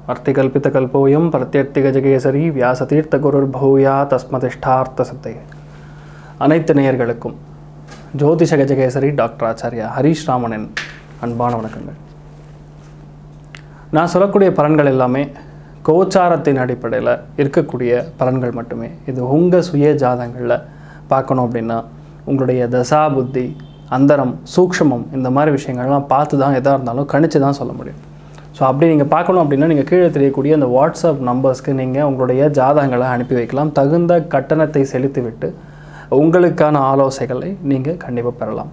அர்த்திகல்பிதகல்போயம் பிரத்யர்த்திகஜகேசரி வியாசதீர்த்த குருர் பௌயா தஸ்மதிஷ்டார்த்த சித்தை அனைத்து நேயர்களுக்கும் ஜோதிஷ கஜகேசரி டாக்டர் ஆச்சாரியா ஹரீஷ் ராமனின் அன்பான வணக்கங்கள் நான் சொல்லக்கூடிய பலன்கள் எல்லாமே கோச்சாரத்தின் அடிப்படையில் இருக்கக்கூடிய பலன்கள் மட்டுமே இது உங்கள் சுய ஜாதங்களில் பார்க்கணும் அப்படின்னா உங்களுடைய தசா புத்தி அந்தரம் சூக்ஷமம் இந்த மாதிரி விஷயங்கள்லாம் பார்த்து தான் எதாக இருந்தாலும் கணிச்சு தான் சொல்ல முடியும் ஸோ அப்படி நீங்கள் பார்க்கணும் அப்படின்னா நீங்கள் கீழே தெரியக்கூடிய அந்த வாட்ஸ்அப் நம்பர்ஸ்க்கு நீங்கள் உங்களுடைய ஜாதகங்களை அனுப்பி வைக்கலாம் தகுந்த கட்டணத்தை செலுத்திவிட்டு உங்களுக்கான ஆலோசனைகளை நீங்கள் கண்டிப்பாக பெறலாம்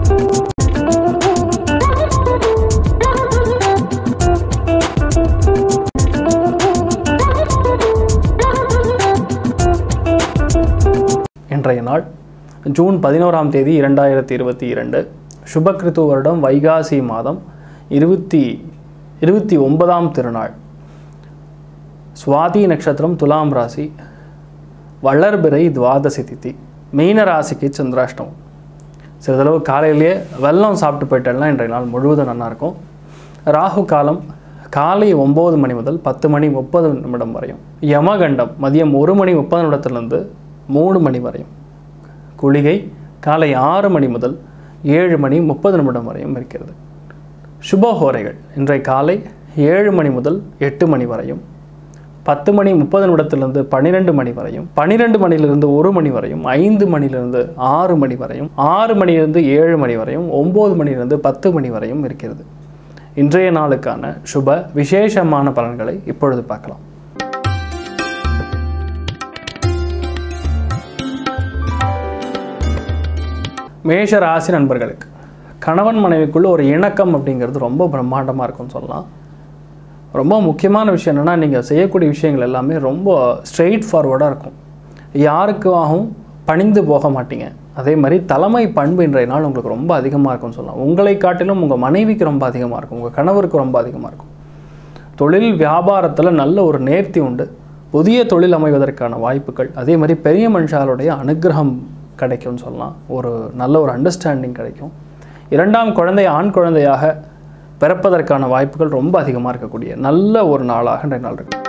இன்றைய நாள் ஜூன் பதினோராம் தேதி இரண்டாயிரத்தி இருபத்தி இரண்டு சுபகிருத்து வருடம் வைகாசி மாதம் இருபத்தி இருபத்தி ஒன்பதாம் திருநாள் சுவாதி நட்சத்திரம் துலாம் ராசி வளர்பிறை துவாதசி திதி மீன ராசிக்கு சந்திராஷ்டமம் சிறிதளவு காலையிலேயே வெல்லம் சாப்பிட்டு போயிட்டேன்னா இன்றைய நாள் முழுவதும் நல்லா இருக்கும் ராகு காலம் காலை ஒம்பது மணி முதல் பத்து மணி முப்பது நிமிடம் வரையும் யமகண்டம் மதியம் ஒரு மணி முப்பது நிமிடத்திலிருந்து மூணு மணி வரையும் குளிகை காலை ஆறு மணி முதல் ஏழு மணி முப்பது நிமிடம் வரையும் இருக்கிறது சுபஹோரைகள் இன்றைய காலை ஏழு மணி முதல் எட்டு மணி வரையும் பத்து மணி முப்பது நிமிடத்திலிருந்து பன்னிரெண்டு மணி வரையும் பன்னிரெண்டு மணிலிருந்து ஒரு மணி வரையும் ஐந்து மணிலிருந்து ஆறு மணி வரையும் ஆறு மணிலிருந்து ஏழு மணி வரையும் ஒம்பது மணிலிருந்து பத்து மணி வரையும் இருக்கிறது இன்றைய நாளுக்கான சுப விசேஷமான பலன்களை இப்பொழுது பார்க்கலாம் மேஷ ராசி நண்பர்களுக்கு கணவன் மனைவிக்குள்ள ஒரு இணக்கம் அப்படிங்கிறது ரொம்ப பிரம்மாண்டமாக இருக்கும்னு சொல்லலாம் ரொம்ப முக்கியமான விஷயம் என்னென்னா நீங்கள் செய்யக்கூடிய விஷயங்கள் எல்லாமே ரொம்ப ஸ்ட்ரெயிட் ஃபார்வர்டாக இருக்கும் யாருக்காகவும் பணிந்து போக மாட்டீங்க அதே மாதிரி தலைமை பண்பு இன்றைய நாள் உங்களுக்கு ரொம்ப அதிகமாக இருக்கும்னு சொல்லலாம் உங்களை காட்டிலும் உங்கள் மனைவிக்கு ரொம்ப அதிகமாக இருக்கும் உங்கள் கணவருக்கு ரொம்ப அதிகமாக இருக்கும் தொழில் வியாபாரத்தில் நல்ல ஒரு நேர்த்தி உண்டு புதிய தொழில் அமைவதற்கான வாய்ப்புகள் அதே மாதிரி பெரிய மனுஷாலுடைய அனுகிரகம் கிடைக்கும்னு சொல்லலாம் ஒரு நல்ல ஒரு அண்டர்ஸ்டாண்டிங் கிடைக்கும் இரண்டாம் குழந்தை ஆண் குழந்தையாக பிறப்பதற்கான வாய்ப்புகள் ரொம்ப அதிகமாக இருக்கக்கூடிய நல்ல ஒரு நாளாக இன்றைய நாள் இருக்கு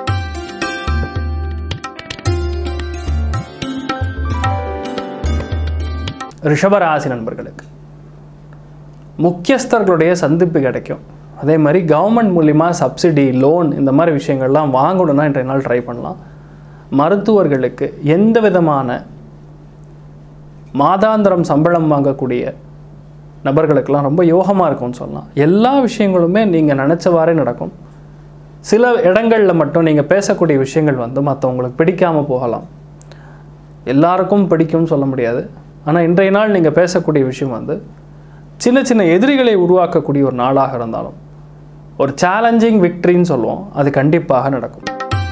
ரிஷபராசி நண்பர்களுக்கு முக்கியஸ்தர்களுடைய சந்திப்பு கிடைக்கும் அதே மாதிரி கவர்மெண்ட் மூலிமா சப்சிடி லோன் இந்த மாதிரி விஷயங்கள்லாம் வாங்கணும்னா இன்றைய நாள் ட்ரை பண்ணலாம் மருத்துவர்களுக்கு எந்த விதமான மாதாந்திரம் சம்பளம் வாங்கக்கூடிய நபர்களுக்கெல்லாம் ரொம்ப யோகமாக இருக்கும்னு சொல்லலாம் எல்லா விஷயங்களுமே நீங்கள் நினச்சவாறே நடக்கும் சில இடங்களில் மட்டும் நீங்கள் பேசக்கூடிய விஷயங்கள் வந்து மற்றவங்களுக்கு பிடிக்காமல் போகலாம் எல்லாருக்கும் பிடிக்கும்னு சொல்ல முடியாது ஆனால் இன்றைய நாள் நீங்கள் பேசக்கூடிய விஷயம் வந்து சின்ன சின்ன எதிரிகளை உருவாக்கக்கூடிய ஒரு நாளாக இருந்தாலும் ஒரு சேலஞ்சிங் விக்ட்ரின்னு சொல்லுவோம் அது கண்டிப்பாக நடக்கும்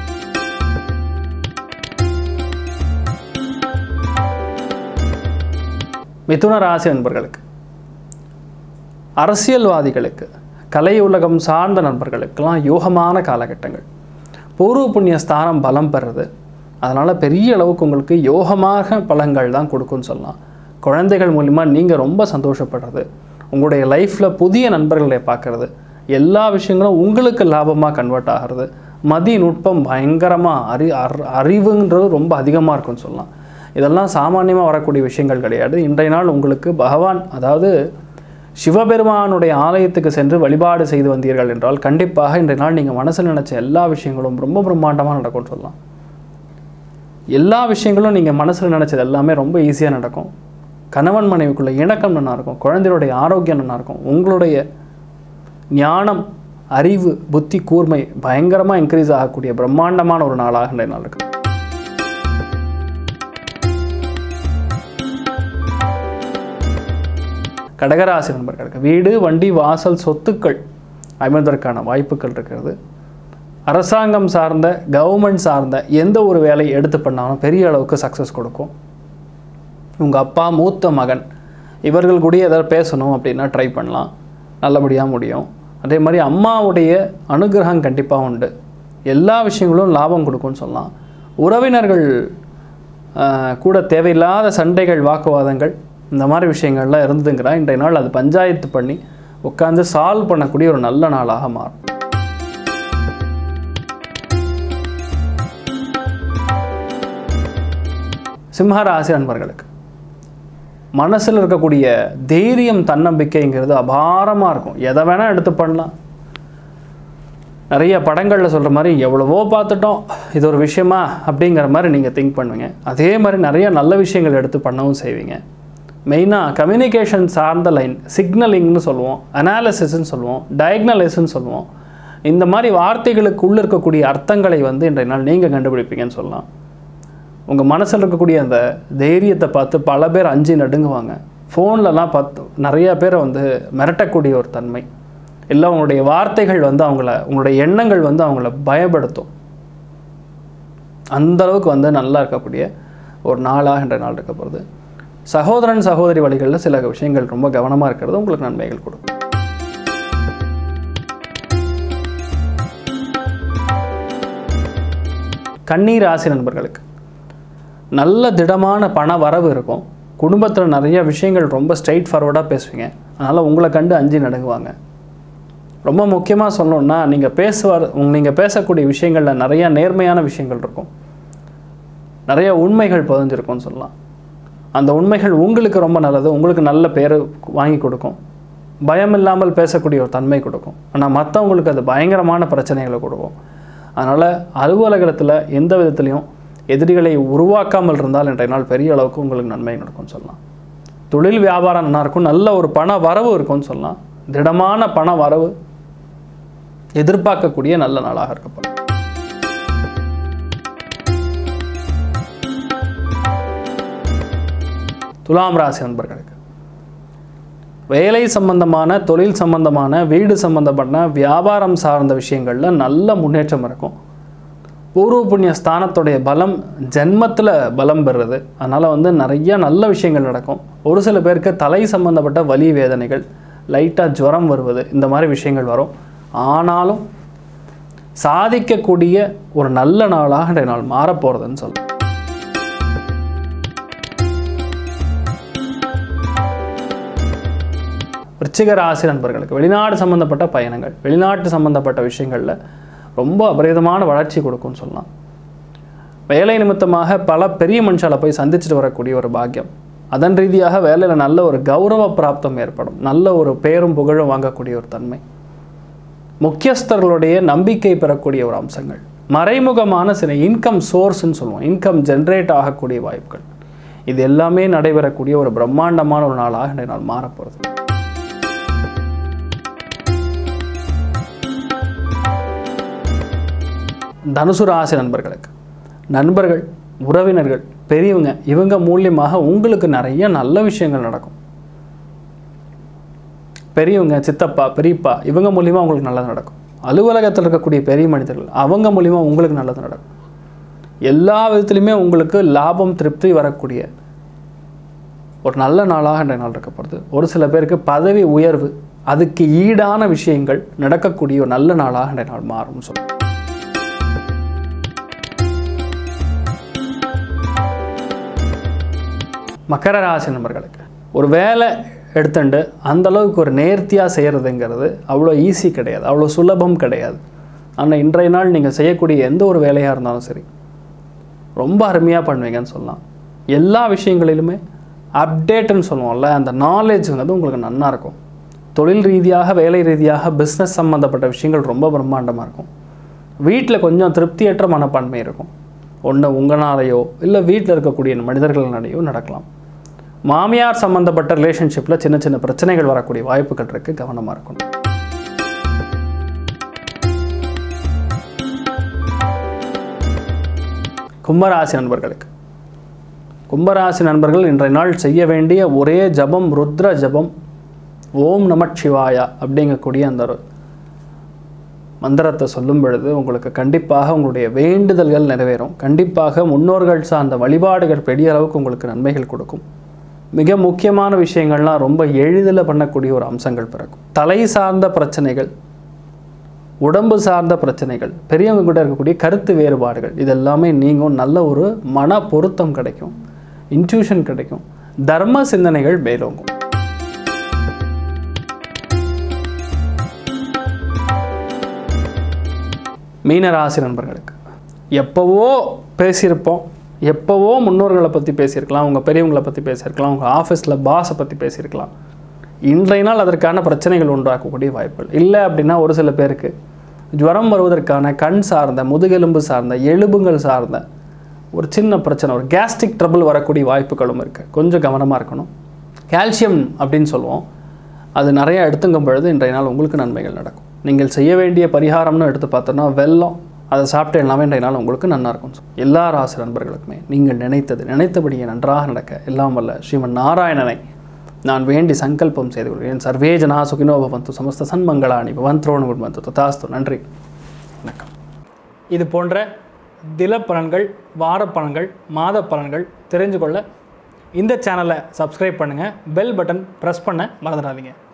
மிதுன ராசி நண்பர்களுக்கு அரசியல்வாதிகளுக்கு கலை உலகம் சார்ந்த நண்பர்களுக்கெல்லாம் யோகமான காலகட்டங்கள் பூர்வ புண்ணிய ஸ்தானம் பலம் பெறுறது அதனால் பெரிய அளவுக்கு உங்களுக்கு யோகமாக பலன்கள் தான் கொடுக்குன்னு சொல்லலாம் குழந்தைகள் மூலிமா நீங்கள் ரொம்ப சந்தோஷப்படுறது உங்களுடைய லைஃப்பில் புதிய நண்பர்களை பார்க்குறது எல்லா விஷயங்களும் உங்களுக்கு லாபமாக கன்வெர்ட் ஆகிறது மதி நுட்பம் பயங்கரமாக அறி அர் அறிவுன்றது ரொம்ப அதிகமாக இருக்குன்னு சொல்லலாம் இதெல்லாம் சாமானியமாக வரக்கூடிய விஷயங்கள் கிடையாது இன்றைய நாள் உங்களுக்கு பகவான் அதாவது சிவபெருமானுடைய ஆலயத்துக்கு சென்று வழிபாடு செய்து வந்தீர்கள் என்றால் கண்டிப்பாக இன்றைய நாள் நீங்கள் மனசில் நினச்ச எல்லா விஷயங்களும் ரொம்ப பிரம்மாண்டமாக நடக்கும்னு சொல்லலாம் எல்லா விஷயங்களும் நீங்கள் மனசில் நினச்சது எல்லாமே ரொம்ப ஈஸியாக நடக்கும் கணவன் மனைவிக்குள்ள இணக்கம் நல்லா இருக்கும் குழந்தைகளுடைய ஆரோக்கியம் நல்லா இருக்கும் உங்களுடைய ஞானம் அறிவு புத்தி கூர்மை பயங்கரமாக இன்க்ரீஸ் ஆகக்கூடிய பிரம்மாண்டமான ஒரு நாளாக இன்றைய நாள் இருக்கு கடகராசி நண்பர்களுக்கு வீடு வண்டி வாசல் சொத்துக்கள் அமைவதற்கான வாய்ப்புகள் இருக்கிறது அரசாங்கம் சார்ந்த கவர்மெண்ட் சார்ந்த எந்த ஒரு வேலையை எடுத்து பண்ணாலும் பெரிய அளவுக்கு சக்ஸஸ் கொடுக்கும் உங்கள் அப்பா மூத்த மகன் இவர்கள் கூட ஏதாவது பேசணும் அப்படின்னா ட்ரை பண்ணலாம் நல்லபடியாக முடியும் அதே மாதிரி அம்மாவுடைய அனுகிரகம் கண்டிப்பாக உண்டு எல்லா விஷயங்களும் லாபம் கொடுக்கும்னு சொல்லலாம் உறவினர்கள் ஆஹ், கூட தேவையில்லாத சண்டைகள் வாக்குவாதங்கள் இந்த மாதிரி விஷயங்கள்லாம் இருந்ததுங்கிறா இன்றைய நாள் அது பஞ்சாயத்து பண்ணி உட்காந்து சால்வ் பண்ணக்கூடிய ஒரு நல்ல நாளாக மாறும் சிம்ம ராசி நண்பர்களுக்கு மனசில் இருக்கக்கூடிய தைரியம் தன்னம்பிக்கைங்கிறது அபாரமாக இருக்கும் எதை வேணால் எடுத்து பண்ணலாம் நிறைய படங்களில் சொல்கிற மாதிரி எவ்வளவோ பார்த்துட்டோம் இது ஒரு விஷயமா அப்படிங்கிற மாதிரி நீங்கள் திங்க் பண்ணுவீங்க அதே மாதிரி நிறைய நல்ல விஷயங்கள் எடுத்து பண்ணவும் செய்வீங்க மெயினாக கம்யூனிகேஷன் சார்ந்த லைன் சிக்னலிங்னு சொல்லுவோம் அனாலிசிஸ்ன்னு சொல்லுவோம் டயக்னலிஸ்ன்னு சொல்லுவோம் இந்த மாதிரி வார்த்தைகளுக்குள்ளே இருக்கக்கூடிய அர்த்தங்களை வந்து இன்றைய நாள் நீங்கள் கண்டுபிடிப்பீங்கன்னு சொல்லலாம் உங்கள் மனசில் இருக்கக்கூடிய அந்த தைரியத்தை பார்த்து பல பேர் அஞ்சு நடுங்குவாங்க ஃபோன்லலாம் பார்த்து நிறைய பேரை வந்து மிரட்டக்கூடிய ஒரு தன்மை இல்லை உங்களுடைய வார்த்தைகள் வந்து அவங்கள உங்களுடைய எண்ணங்கள் வந்து அவங்கள பயப்படுத்தும் அந்த அளவுக்கு வந்து நல்லா இருக்கக்கூடிய ஒரு நாளாக என்ற நாள் இருக்க போகிறது சகோதரன் சகோதரி வழிகளில் சில விஷயங்கள் ரொம்ப கவனமாக இருக்கிறது உங்களுக்கு நன்மைகள் கொடுக்கும் கண்ணீர் ராசி நண்பர்களுக்கு நல்ல திடமான பண வரவு இருக்கும் குடும்பத்தில் நிறைய விஷயங்கள் ரொம்ப ஸ்ட்ரைட் ஃபார்வர்டாக பேசுவீங்க அதனால் உங்களை கண்டு அஞ்சு நடுங்குவாங்க ரொம்ப முக்கியமாக சொல்லணும்னா நீங்கள் பேசுவார் நீங்கள் பேசக்கூடிய விஷயங்களில் நிறைய நேர்மையான விஷயங்கள் இருக்கும் நிறைய உண்மைகள் பதிஞ்சிருக்கும்னு சொல்லலாம் அந்த உண்மைகள் உங்களுக்கு ரொம்ப நல்லது உங்களுக்கு நல்ல பேர் வாங்கி கொடுக்கும் பயம் இல்லாமல் பேசக்கூடிய ஒரு தன்மை கொடுக்கும் ஆனால் மற்றவங்களுக்கு அது பயங்கரமான பிரச்சனைகளை கொடுக்கும் அதனால் அலுவலகத்தில் எந்த விதத்துலையும் எதிரிகளை உருவாக்காமல் இருந்தால் இன்றைய நாள் பெரிய அளவுக்கு உங்களுக்கு நன்மை நடக்கும்னு சொல்லலாம் தொழில் வியாபாரம் நல்லா இருக்கும் நல்ல ஒரு பண வரவு இருக்கும்னு சொல்லலாம் திடமான பண வரவு எதிர்பார்க்கக்கூடிய நல்ல நாளாக இருக்கப்படும் துலாம் ராசி நண்பர்களுக்கு வேலை சம்பந்தமான தொழில் சம்பந்தமான வீடு சம்பந்தப்பட்ட வியாபாரம் சார்ந்த விஷயங்களில் நல்ல முன்னேற்றம் இருக்கும் பூர்வ புண்ணிய ஸ்தானத்துடைய பலம் ஜென்மத்தில் பலம் பெறுறது அதனால் வந்து நிறைய நல்ல விஷயங்கள் நடக்கும் ஒரு சில பேருக்கு தலை சம்பந்தப்பட்ட வலி வேதனைகள் லைட்டாக ஜுரம் வருவது இந்த மாதிரி விஷயங்கள் வரும் ஆனாலும் சாதிக்கக்கூடிய ஒரு நல்ல நாளாக இன்றைய நாள் மாறப்போகிறதுன்னு சொல்லலாம் விருச்சிக ராசி நண்பர்களுக்கு வெளிநாடு சம்பந்தப்பட்ட பயணங்கள் வெளிநாட்டு சம்பந்தப்பட்ட விஷயங்களில் ரொம்ப அபரிதமான வளர்ச்சி கொடுக்கும்னு சொல்லலாம் வேலை நிமித்தமாக பல பெரிய மனுஷால போய் சந்திச்சுட்டு வரக்கூடிய ஒரு பாக்கியம் அதன் ரீதியாக வேலையில் நல்ல ஒரு கௌரவ பிராப்தம் ஏற்படும் நல்ல ஒரு பேரும் புகழும் வாங்கக்கூடிய ஒரு தன்மை முக்கியஸ்தர்களுடைய நம்பிக்கை பெறக்கூடிய ஒரு அம்சங்கள் மறைமுகமான சில இன்கம் சோர்ஸ்ன்னு சொல்லுவோம் இன்கம் ஜென்ரேட் ஆகக்கூடிய வாய்ப்புகள் இது எல்லாமே நடைபெறக்கூடிய ஒரு பிரம்மாண்டமான ஒரு நாளாக இன்றைய நாள் மாறப்போகிறது தனுசு ராசி நண்பர்களுக்கு நண்பர்கள் உறவினர்கள் பெரியவங்க இவங்க மூலியமாக உங்களுக்கு நிறைய நல்ல விஷயங்கள் நடக்கும் பெரியவங்க சித்தப்பா பெரியப்பா இவங்க மூலியமாக உங்களுக்கு நல்லது நடக்கும் அலுவலகத்தில் இருக்கக்கூடிய பெரிய மனிதர்கள் அவங்க மூலியமாக உங்களுக்கு நல்லது நடக்கும் எல்லா விதத்துலையுமே உங்களுக்கு லாபம் திருப்தி வரக்கூடிய ஒரு நல்ல நாளாக இன்றைய நாள் இருக்கப்படுது ஒரு சில பேருக்கு பதவி உயர்வு அதுக்கு ஈடான விஷயங்கள் நடக்கக்கூடிய ஒரு நல்ல நாளாக இன்றைய நாள் மாறும் சொல்லுவோம் மகர ராசி நண்பர்களுக்கு ஒரு வேலை எடுத்துட்டு அந்த அளவுக்கு ஒரு நேர்த்தியாக செய்கிறதுங்கிறது அவ்வளோ ஈஸி கிடையாது அவ்வளோ சுலபம் கிடையாது ஆனால் இன்றைய நாள் நீங்கள் செய்யக்கூடிய எந்த ஒரு வேலையாக இருந்தாலும் சரி ரொம்ப அருமையாக பண்ணுவீங்கன்னு சொல்லலாம் எல்லா விஷயங்களிலுமே அப்டேட்டுன்னு சொல்லுவோம்ல அந்த நாலேஜுங்கிறது உங்களுக்கு நன்னா இருக்கும் தொழில் ரீதியாக வேலை ரீதியாக பிஸ்னஸ் சம்மந்தப்பட்ட விஷயங்கள் ரொம்ப பிரம்மாண்டமாக இருக்கும் வீட்டில் கொஞ்சம் திருப்தியற்ற மனப்பான்மை இருக்கும் ஒன்று உங்களாலேயோ இல்லை வீட்டில் இருக்கக்கூடிய மனிதர்களாலேயோ நடக்கலாம் மாமியார் சம்மந்தப்பட்ட ரிலேஷன்ஷிப்பில் சின்ன சின்ன பிரச்சனைகள் வரக்கூடிய வாய்ப்புகள் இருக்குது கவனமாக இருக்கணும் கும்பராசி நண்பர்களுக்கு கும்பராசி நண்பர்கள் இன்றைய நாள் செய்ய வேண்டிய ஒரே ஜபம் ருத்ர ஜபம் ஓம் நமச்சிவாயா அப்படிங்கக்கூடிய அந்த ஒரு மந்திரத்தை சொல்லும் பொழுது உங்களுக்கு கண்டிப்பாக உங்களுடைய வேண்டுதல்கள் நிறைவேறும் கண்டிப்பாக முன்னோர்கள் சார்ந்த வழிபாடுகள் பெரிய அளவுக்கு உங்களுக்கு நன்மைகள் கொடுக்கும் மிக முக்கியமான விஷயங்கள்லாம் ரொம்ப எளிதில் பண்ணக்கூடிய ஒரு அம்சங்கள் பிறக்கும் தலை சார்ந்த பிரச்சனைகள் உடம்பு சார்ந்த பிரச்சனைகள் பெரியவங்க கூட இருக்கக்கூடிய கருத்து வேறுபாடுகள் இதெல்லாமே நீங்கும் நல்ல ஒரு மன பொருத்தம் கிடைக்கும் இன்ட்யூஷன் கிடைக்கும் தர்ம சிந்தனைகள் மேலோங்கும் மீனராசி நண்பர்களுக்கு எப்போவோ பேசியிருப்போம் எப்போவோ முன்னோர்களை பற்றி பேசியிருக்கலாம் உங்கள் பெரியவங்களை பற்றி பேசியிருக்கலாம் உங்கள் ஆஃபீஸில் பாஸை பற்றி பேசியிருக்கலாம் இன்றைய நாள் அதற்கான பிரச்சனைகள் உண்டாக்கக்கூடிய வாய்ப்புகள் இல்லை அப்படின்னா ஒரு சில பேருக்கு ஜுரம் வருவதற்கான கண் சார்ந்த முதுகெலும்பு சார்ந்த எலும்புகள் சார்ந்த ஒரு சின்ன பிரச்சனை ஒரு கேஸ்ட்ரிக் ட்ரபிள் வரக்கூடிய வாய்ப்புகளும் இருக்குது கொஞ்சம் கவனமாக இருக்கணும் கால்சியம் அப்படின்னு சொல்லுவோம் அது நிறையா எடுத்துங்கும் பொழுது இன்றைய நாள் உங்களுக்கு நன்மைகள் நடக்கும் நீங்கள் செய்ய வேண்டிய பரிகாரம்னு எடுத்து பார்த்தோன்னா வெல்லம் அதை சாப்பிட்டு எல்லாமே இன்றைய நாள் உங்களுக்கு நன்னா இருக்கும் எல்லா ராசி நண்பர்களுக்குமே நீங்கள் நினைத்தது நினைத்தபடியே நன்றாக நடக்க எல்லாம் வல்ல ஸ்ரீமன் நாராயணனை நான் வேண்டி சங்கல்பம் செய்து கொள்கிறேன் சர்வே ஜனா சுகினோ பவந்து சமஸ்த சன்மங்களாணி பவந்த்ரோணு குட்பந்து ததாஸ்து நன்றி வணக்கம் இது போன்ற தில பலன்கள் வார பலன்கள் மாத பலன்கள் தெரிஞ்சு கொள்ள இந்த சேனலை சப்ஸ்கிரைப் பண்ணுங்கள் பெல் பட்டன் ப்ரெஸ் பண்ண மறந்துடாதீங்க